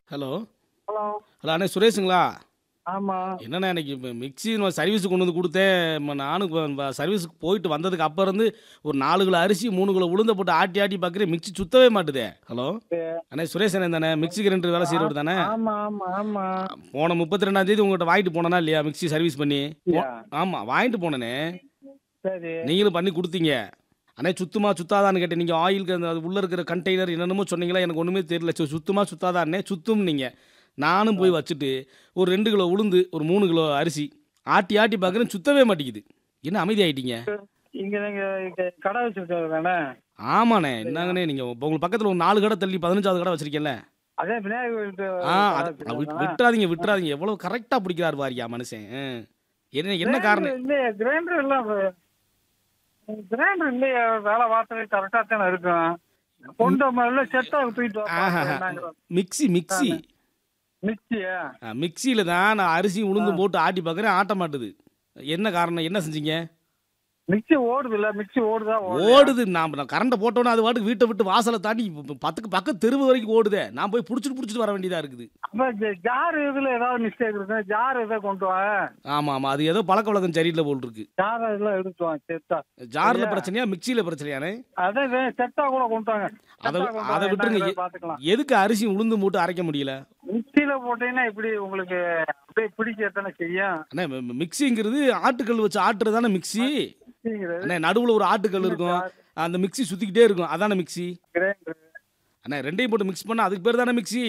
Hello hello hello அண்ணே சுரேஷுங்களா ஆமா என்னண்ணே எனக்கு இப்போ மிக்ஸி நான் சர்வீஸ் கொண்டு வந்து கொடுத்தேன் ம- நானும் இப்போ சர்வீஸுக்கு போயிட்டு வந்ததுக்கு அப்போ இருந்து ஒரு நாலு கிலோ அரிசி மூணு கிலோ உளுந்த போட்டு ஆட்டி ஆட்டி பார்க்குறேன் மிக்ஸி சுத்தவே மாட்டுதே ஹலோ அண்ணே சுரேஷ் அண்ணே தானே மிக்ஸி கிரைண்டர் வேலை செய்கிறவர் தானே ஆமா ஆமா ஆமா போன முப்பத்தி ரெண்டாம் தேதி உங்கள்கிட்ட வாங்கிட்டு போனேனா இல்லையா மிக்ஸி சர்வீஸ் பண்ணி யா. ஆமாம் வாங்கிட்டு போனேனே சரி நீங்களும் பண்ணி கொடுத்தீங்க அண்ணே சுத்தமா சுத்தாதான்னு கேட்டேன் நீங்கள் ஆயிலுக்கு அந்த அது உள்ளே இருக்கிற கண்டெய்னர் என்னென்னமோ சொன்னீங்களா எனக்கு ஒன்றுமே தெரியல சரி, சுத்தமா சுத்தாதா அண்ணே சுத்தும் நீங்கள் நானும் போய் வச்சுட்டு ஒரு ரெண்டு கிலோ உளுந்து ஒரு மூணு கிலோ அரிசி ஆட்டி ஆட்டி பார்க்குறேன் சுத்தவே மாட்டேங்குது என்ன அமைதி ஆயிட்டீங்க இங்க நீங்க இங்க கடை வச்சிருக்காரு தானே ஆமாண்ணே என்னங்கண்ணே நீங்கள் உங்களுக்கு பக்கத்தில் ஒரு நாலு கடை தள்ளி பதினஞ்சாவது கடை வச்சிருக்கேன்ல அதே விநாயகர் வீட்டு ஆ கடை அது வச்சிருக்காரு விட்- தானே? விட்டுறாதீங்க விட்டுறாதீங்க எவ்வளோ கரெக்டாக பிடிக்கிறார் வாரியா மனுஷன் ஆ. என்ன என்ன காரணம் இல்லையே கிரைண்டர் எல்லாம் கிரைண்டர் இல்லையே வேலை வார்த்தை கரெக்டா தானே இருக்கும் கொண்டு முதல்ல செட்டா தூக்கிட்டு ஆஹா மிக்ஸி மிக்ஸி மிக்சியா மிக்சியில் தான் நான் அரிசி உளுந்து போட்டு ஆட்டி பார்க்குறேன் ஆட்ட மாட்டுது என்ன காரணம் என்ன செஞ்சீங்க மிக்சி ஓடுது இல்ல மிக்சி ஓடுதா ஓடுதா? ஓடுது நான் நான் கரண்ட்டை போட்டோன்னே அது வாட்டுக்கு வீட்டை விட்டு வாசலை தாண்டி இப்ப பத்துக்கு பக்கம் தெருவு வரைக்கும் ஓடுதே நான் போய் பிடிச்சிட்டு பிடிச்சிட்டு வர வேண்டியதாக இருக்குது அப்ப ஜ- ஜார் இதுல ஏதாவது மிஸ்டேக் இருக்கு ஜார் இதை கொண்டு வா ஆமாம் ஆமாம் அது ஏதோ பழக்க வழக்கம் சரியில்லை போல் இருக்கு ஜார் இதெல்லாம் எடுத்து வா செட்டா ஜாரில் பிரச்சனையா மிக்சியில் பிரச்சனையானே அதே செட்டா கூட கொண்டு வாங்க அதை செட்டா கொண்டு அதை வாங்க, விட்டுருங்க என்னங்கிறத எ- பாத்துக்கலாம் எதுக்கு அரிசி உளுந்து போட்டு அரைக்க முடியல மிக்சியில போட்டீங்கன்னா இப்படி உங்களுக்கு அப்படியே பிடிக்க தானே செய்யும் அண்ணே மி- மி- மிக்சிங்கிறது ஆட்டுக்கல் வச்சு ஆட்டுறது தானே மிக்சி மிக்சிங்கிறது அண்ணே நடுவில் ஒரு ஆட்டுக்கல் இருக்கும் அந்த மிக்சி சுற்றிக்கிட்டே இருக்கும் அதானே மிக்சி கிரைண்டர் அண்ணா ரெண்டையும் போட்டு மிக்ஸ் பண்ணால் அதுக்கு பேர் தானே மிக்ஸி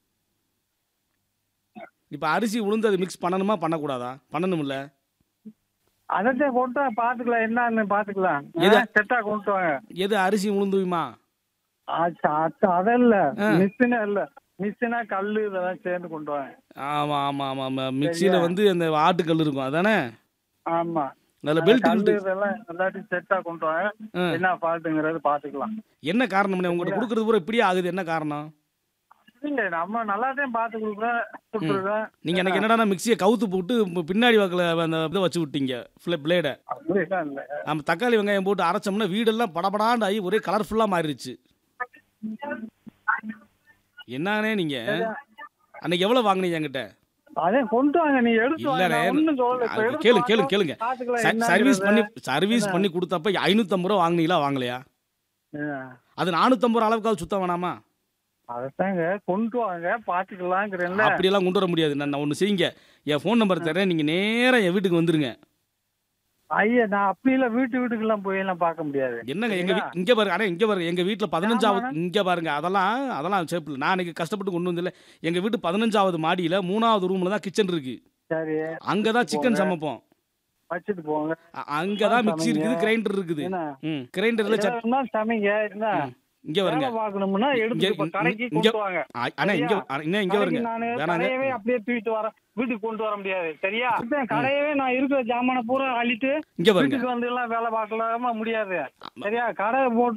இப்போ அரிசி உளுந்து அது மிக்ஸ் பண்ணணுமா பண்ணக்கூடாதா பண்ணணும்ல அதைத்தான் கொண்டு வா பாத்துக்கலாம் என்னன்னு பாத்துக்கலாம் எது? செட்டா கொண்டு வாங்க எது அரிசி உளுந்துமா ஆச்சா, அச்சா, அதல்ல மிஷினே இல்ல மிஷினா கல்லு இதெல்லாம் சேர்ந்து கொண்டு வாங்க ஆமாம் ஆமாம் ஆமாம் ஆமாம் மிக்சியில் வந்து அந்த ஆட்டுக்கல் இருக்கும் அதானே ஆமா அதில் பெல்ட் கல்லு கில்ட்டு இதெல்லாம் எல்லாத்தையும் செட்டா கொண்டு வாங்க என்ன ஃபால்ட்டுங்கிறது பாத்துக்கலாம் என்ன காரணம்னே உங்கள்கிட்ட கொடுக்குறது பூரா இப்படியே ஆகுது என்ன காரணம் இல்ல நம்ம நல்லாத்தையும் பாத்து கொடுக்குறோம் கொடுத்துருக்கோம் நீங்கள் எனக்கு என்னடா மிக்சியை கவுத்து போட்டு பி- பின்னாடி வாக்கில் அந்த இதை வச்சு விட்டீங்க பிளேடை அப்படிலாம் இல்ல நம்ம தக்காளி வெங்காயம் போட்டு அரைச்சோம்னா வீடெல்லாம் படபடாண்டு ஆகி ஒரே கலர்ஃபுல்லாக மாறிடுச்சு என்னண்ணே நீங்கள் அன்னைக்கு எவ்வளோ வாங்குனீங்க என்கிட்ட அதே கொண்டு வாங்க நீ எடுத்து வாங்க இல்லண்ணே நான் ஒண்ணும் சொல்லல இப்ப அது எடுத்து கேளுங்க வாங்க. கேளுங்க கேளுங்க பாத்துக்கலாம் ச- என்னங்கிறது. சர்வீஸ் பண்ணி சர்வீஸ் பண்ணி கொடுத்தப்ப ஐநூற்றம்பது ரூபா வாங்குனீங்களா வாங்கலையா ஆ. அது நானூற்றம்பது ரூபா அளவுக்காவது சுத்தம் வேணாமா அதத்தாங்க கொண்டு வாங்க பாத்துக்கலாங்கிறேன்ல அப்படியெல்லாம் கொண்டு வர முடியாது நான் ஒன்று செய்யுங்க என் ஃபோன் நம்பர் தரேன் நீங்கள் நேராக என் வீட்டுக்கு வந்துருங்க ஐயா நான் அப்படியெல்லாம் வீட்டு வீட்டுக்கெல்லாம் போய் எல்லாம் பார்க்க முடியாது என்னங்க எங்க வீ- இங்க பாருங்க அண்ணா இங்க பாருங்க எங்க வீட்டுல பதினஞ்சாவது இங்க பாருங்க அதெல்லாம் அதெல்லாம் சேப்பில் நான் இன்னைக்கு கஷ்டப்பட்டு கொண்டு வந்தில்ல எங்க வீட்டு பதினஞ்சாவது மாடியில மூணாவது ரூம்ல தான் கிச்சன் இருக்கு சரி அங்கதான் சிக்கன் சமைப்போம் வச்சுட்டு போங்க அ- அங்கதான் மிக்ஸி இருக்குது கிரைண்டர் இருக்குது என்ன ம் கிரைண்டர்ல சட் எதுனா சமைங்க என்ன இங்க வருங்க வேலை பார்க்கணும்னா எடுத்து இப்ப இங்க- கடைக்கு இங்க- கொண்டு வாங்க அ- அண்ணா இங்க அ- இன்னும் இங்க வருங்க கடைக்கு நானு வேணாங்க கடையவே அப்படியே தூக்கிட்டு வர வீட்டுக்கு கொண்டு வர முடியாது சரியா இப்ப கடையவே நான் இருக்கிற ஜாமான பூரா அள்ளிட்டு இங்க வருங்க வீட்டுக்கு வந்து எல்லாம் வேலை பார்க்கலாமா முடியாது சரியா கடை போட்டு